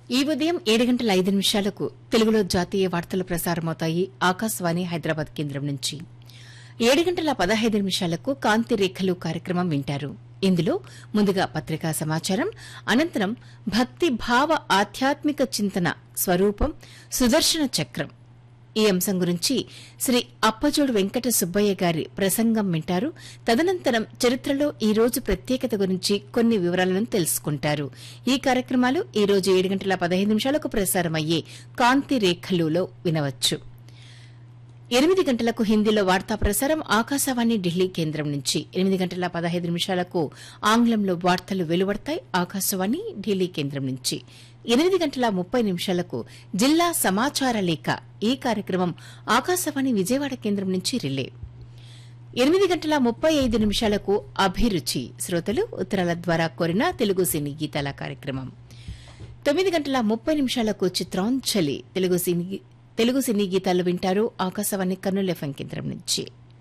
ఈ ఉదయం ఏడు గంటల ఐదు నిమిషాలకు తెలుగులో జాతీయ వార్తలు ప్రసారమవుతాయి ఆకాశవాణి హైదరాబాద్ కేంద్రం నుంచి ఏడు గంటల పదహైదు నిమిషాలకు కాంతి రేఖలు కార్యక్రమం వింటారు ఇందులో ముందుగా పత్రికా సమాచారం అనంతరం భక్తి భావ ఆధ్యాత్మిక చింతన స్వరూపం సుదర్శన చక్రం ఈ అంశం గురించి శ్రీ అప్పజోడు వెంకట సుబ్బయ్య గారి ప్రసంగం వింటారు తదనంతరం చరిత్రలో ఈ రోజు ప్రత్యేకత గురించి కొన్ని వివరాలను తెలుసుకుంటారు ఈ కార్యక్రమాలు ఈ రోజు ఏడు గంటల పదహైదు నిమిషాలకు ప్రసారమయ్యే కాంతి రేఖలులో వినవచ్చు ఎనిమిది గంటలకు హిందీలో వార్తా ప్రసారం ఆకాశవాణి ఢిల్లీ కేంద్రం నుంచి ఎనిమిది గంటల పదహైదు నిమిషాలకు ఆంగ్లంలో వార్తలు వెలువడతాయి ఆకాశవాణి ఢిల్లీ కేంద్రం నుంచి ఎనిమిది గంటల ముప్పై నిమిషాలకు జిల్లా సమాచార లేఖ ఈ కార్యక్రమం ఆకాశవాణి విజయవాడ కేంద్రం నుంచి రిలే ఎనిమిది గంటల ముప్పై ఐదు నిమిషాలకు అభిరుచి శ్రోతలు ఉత్తరాల ద్వారా కోరిన తెలుగు సినీ గీతాల కార్యక్రమం తొమ్మిది గంటల ముప్పై నిమిషాలకు చిత్రాంజలి తెలుగు సినీ తెలుగు సినీ గీతాలు వింటారు ఆకాశవాణి కర్నూలు ఎఫ్ఎం కేంద్రం నుంచి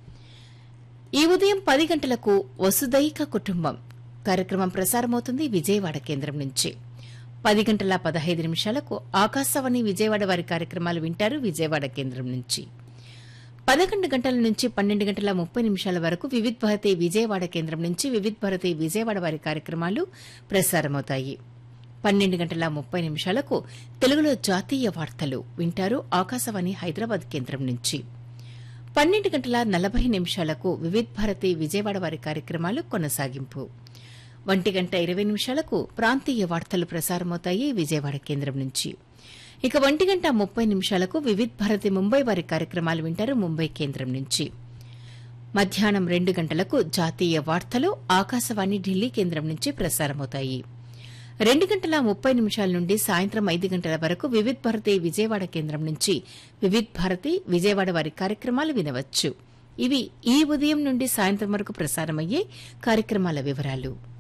ఈ ఉదయం పది గంటలకు వసుదైక కుటుంబం కార్యక్రమం ప్రసారమవుతుంది విజయవాడ కేంద్రం నుంచి పది గంటల పదహైదు నిమిషాలకు ఆకాశవాణి విజయవాడ వారి కార్యక్రమాలు వింటారు విజయవాడ కేంద్రం నుంచి పదకొండు గంటల నుంచి పన్నెండు గంటల ముప్పై నిమిషాల వరకు వివిధ్ భారతి విజయవాడ కేంద్రం నుంచి వివిధ్ భారతి విజయవాడ వారి కార్యక్రమాలు ప్రసారమవుతాయి పన్నెండు గంటల ముప్పై నిమిషాలకు తెలుగులో జాతీయ వార్తలు వింటారు ఆకాశవాణి హైదరాబాద్ కేంద్రం నుంచి పన్నెండు గంటల నలభై నిమిషాలకు వివిధ్ భారతి విజయవాడ వారి కార్యక్రమాలు కొనసాగింపు ఒంటి గంట ఇరవై నిమిషాలకు ప్రాంతీయ వార్తలు ప్రసారమవుతాయి విజయవాడ కేంద్రం నుంచి ఇక ఒంటి గంట ముప్పై నిమిషాలకు వివిధ్ భారతి ముంబై వారి కార్యక్రమాలు వింటారు ముంబై కేంద్రం నుంచి మధ్యాహ్నం రెండు గంటలకు జాతీయ వార్తలు ఆకాశవాణి ఢిల్లీ కేంద్రం నుంచి ప్రసారమవుతాయి రెండు గంటల ముప్పై నిమిషాల నుండి సాయంత్రం ఐదు గంటల వరకు వివిధ్ భారతి విజయవాడ కేంద్రం నుంచి వివిధ్ భారతి విజయవాడ వారి కార్యక్రమాలు వినవచ్చు ఇవి ఈ ఉదయం నుండి సాయంత్రం వరకు ప్రసారమయ్యే కార్యక్రమాల వివరాలు